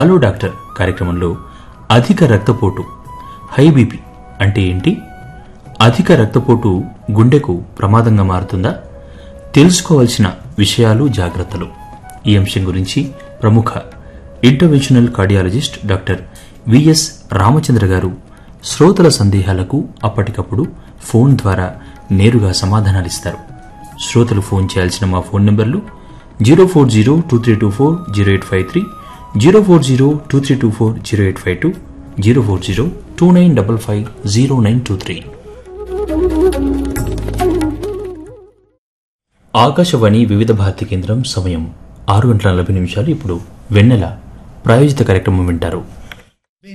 hello doctor కార్యక్రమంలో అధిక రక్తపోటు హై బీపీ అంటే ఏంటి అధిక రక్తపోటు గుండెకు ప్రమాదంగా మారుతుందా తెలుసుకోవాల్సిన విషయాలు జాగ్రత్తలు ఈ అంశం గురించి ప్రముఖ interventional cardiologist doctor V S Ramachandra గారు శ్రోతల సందేహాలకు అప్పటికప్పుడు ఫోన్ ద్వారా నేరుగా సమాధానాలిస్తారు శ్రోతలు ఫోన్ చేయాల్సిన మా ఫోన్ నెంబర్లు zero four zero two three two four zero eight five three zero four zero two three two four zero eight five two zero four zero two nine double five zero nine two three Akashvani Vividh Bharati కేంద్రం సమయం ఆరు గంటల నలభై నిమిషాలు ఇప్పుడు వెన్నెల ప్రాయోజిత కార్యక్రమం వింటారు